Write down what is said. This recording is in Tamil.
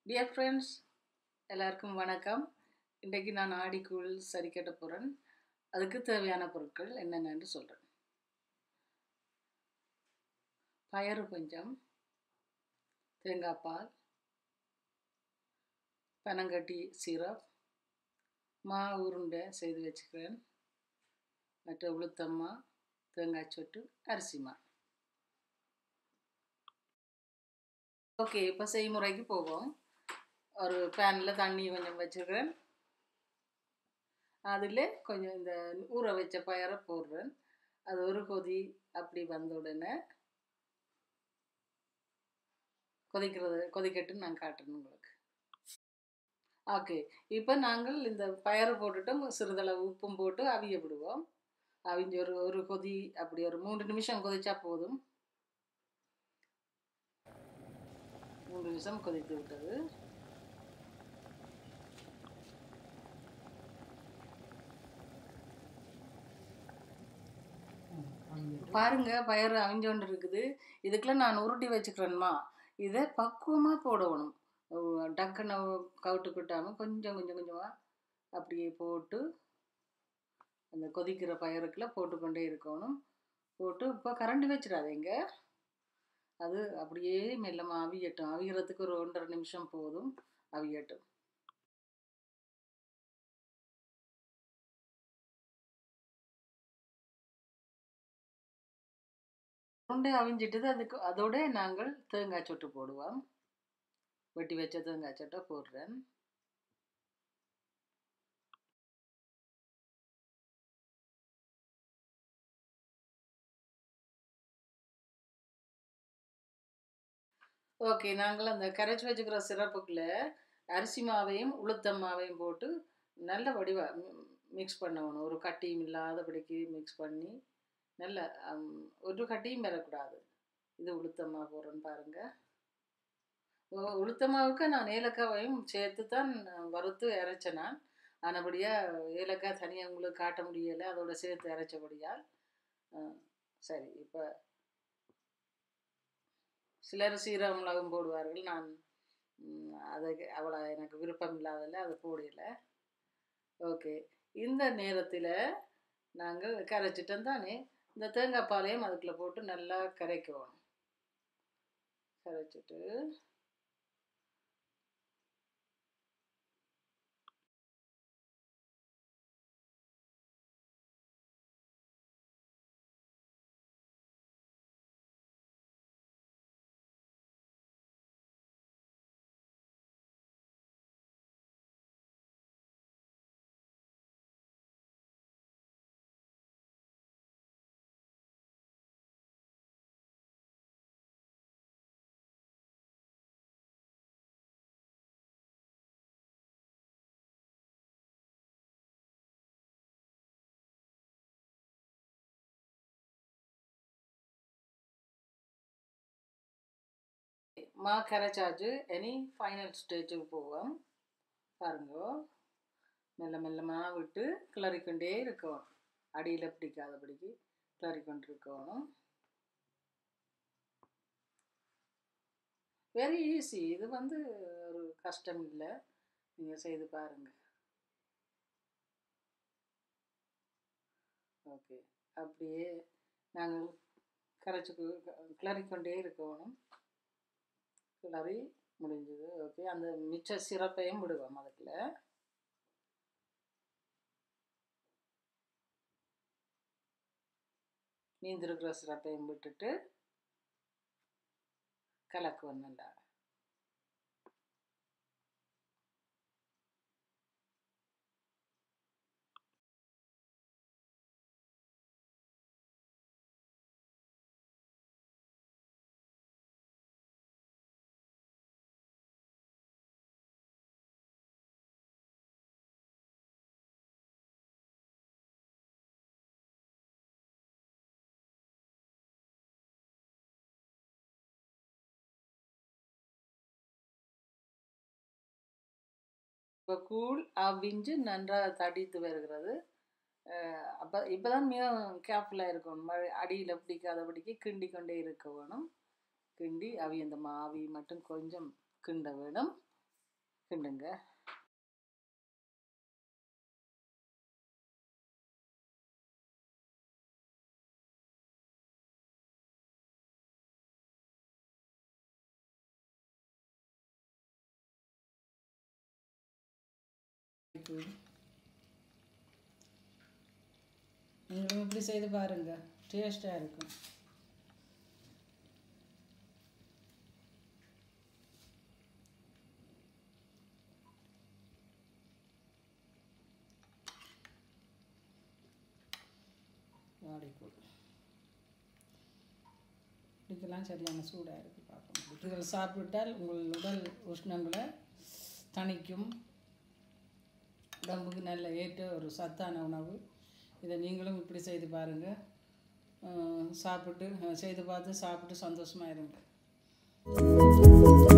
டியர் ஃப்ரெண்ட்ஸ் எல்லாருக்கும் வணக்கம் இன்றைக்கு நான் ஆடிக்கூழ் சரி கட்ட போகிறேன் அதுக்கு தேவையான பொருட்கள் என்னென்னு சொல்கிறேன் பயறு கொஞ்சம் தேங்காய் பால் பனங்கட்டி சிரப் மா உருண்டை செய்து வச்சுக்கிறேன் மற்ற உளுத்தம்மா தேங்காய் சொட்டு அரிசிமா ஓகே இப்போ செய்முறைக்கு போவோம் ஒரு பேனில் தண்ணி கொஞ்சம் வச்சுருக்கிறேன் அதில் கொஞ்சம் இந்த ஊற வச்ச பயரை போடுறேன் அது ஒரு கொதி அப்படி வந்த உடனே கொதிக்கிறது கொதிக்கட்டுன்னு நான் காட்டுறேன் உங்களுக்கு ஓகே இப்போ நாங்கள் இந்த பயரை போட்டுட்டு சிறிதளவு உப்பும் போட்டு அவிய விடுவோம் அவிஞ்ச ஒரு ஒரு கொதி அப்படி ஒரு மூன்று நிமிஷம் கொதிச்சா போதும் மூன்று நிமிஷம் கொதித்து விட்டது பாருங்க பயிர் அவிஞ்சோண்டு இருக்குது இதுக்கெல்லாம் நான் உருட்டி வச்சுக்கிறேன்மா இதை பக்குவமாக போடணும் டக்குன்னு கவுட்டு கொட்டாமல் கொஞ்சம் கொஞ்சம் கொஞ்சமாக அப்படியே போட்டு அந்த கொதிக்கிற பயிருக்குள்ள போட்டுக்கொண்டே இருக்கணும் போட்டு இப்போ கரண்டி வச்சிடாதீங்க அது அப்படியே மெல்லமாக அவியட்டும் அவியறதுக்கு ஒரு ஒன்றரை நிமிஷம் போதும் அவியட்டும் உருண்டை அவிஞ்சிட்டது அதுக்கு அதோட நாங்கள் தேங்காய் சொட்டு போடுவோம் வெட்டி வச்ச தேங்காய் சொட்டை போடுறேன் ஓகே நாங்கள் அந்த கரைச்சி வச்சுக்கிற சிறப்புக்குள்ள அரிசி மாவையும் உளுத்தம் மாவையும் போட்டு நல்ல வடிவாக மிக்ஸ் பண்ணணும் ஒரு கட்டியும் இல்லாதபடிக்கு மிக்ஸ் பண்ணி நல்ல ஒரு கட்டியும் பெறக்கூடாது இது உளுத்தம்மா போடுறேன்னு பாருங்கள் உளுத்தமாவுக்கு நான் ஏலக்காவையும் சேர்த்து தான் வறுத்து இறைச்சேன் நான் ஆனபடியாக ஏலக்காய் தனியாக உங்களுக்கு காட்ட முடியலை அதோட சேர்த்து இறைச்சபடியால் சரி இப்போ சிலர் சீரக மிளகும் போடுவார்கள் நான் அதை அவ்வளோ எனக்கு விருப்பம் இல்லாததில் அதை போடலை ஓகே இந்த நேரத்தில் நாங்கள் கரைச்சிட்டோம் தானே இந்த தேங்காய் பாலையும் அதுக்குள்ளே போட்டு நல்லா கரைக்குவோம் கரைச்சிட்டு மா கரைச்சாச்சு இனி ஃபைனல் ஸ்டேஜுக்கு போவோம் பாருங்க மெல்ல மெல்லமாக விட்டு கிளறிக்கொண்டே இருக்கணும் அடியில் பிடிக்காதபடிக்கு கிளறிக்கொண்டு இருக்கணும் வெரி ஈஸி இது வந்து ஒரு கஷ்டம் இல்லை நீங்கள் செய்து பாருங்கள் ஓகே அப்படியே நாங்கள் கரைச்சி கிளறிக்கொண்டே இருக்கணும் கிளறி முடிஞ்சது ஓகே அந்த மிச்ச சிறப்பையும் விடுவோம் அதுக்குள்ள மீந்திருக்கிற சிறப்பையும் விட்டுட்டு கலக்குவோம் நல்லா இப்போ கூழ் அவிஞ்சு நன்றாக தடித்து வருகிறது அப்போ இப்போ தான் மிக கேர்ஃபுல்லாக இருக்கணும் மழை அடியில் பிடிக்காதபடிக்கு கிண்டி கொண்டே இருக்க வேணும் கிண்டி அவி அந்த மாவி மட்டும் கொஞ்சம் கிண்ட வேணும் கிண்டுங்க நீங்களும் இப்படி செய்து பாருங்க டேஸ்ட்டாக இருக்கும் வாடிக்கூழ் இதுக்கெல்லாம் சரியான சூடாக இருக்குது பார்க்கணும் இதில் சாப்பிட்டால் உங்கள் உடல் உஷ்ணங்களை தணிக்கும் உடம்புக்கு நல்ல ஏற்ற ஒரு சத்தான உணவு இதை நீங்களும் இப்படி செய்து பாருங்கள் சாப்பிட்டு அஹ், செய்து பார்த்து சாப்பிட்டு சந்தோஷமாக இருங்க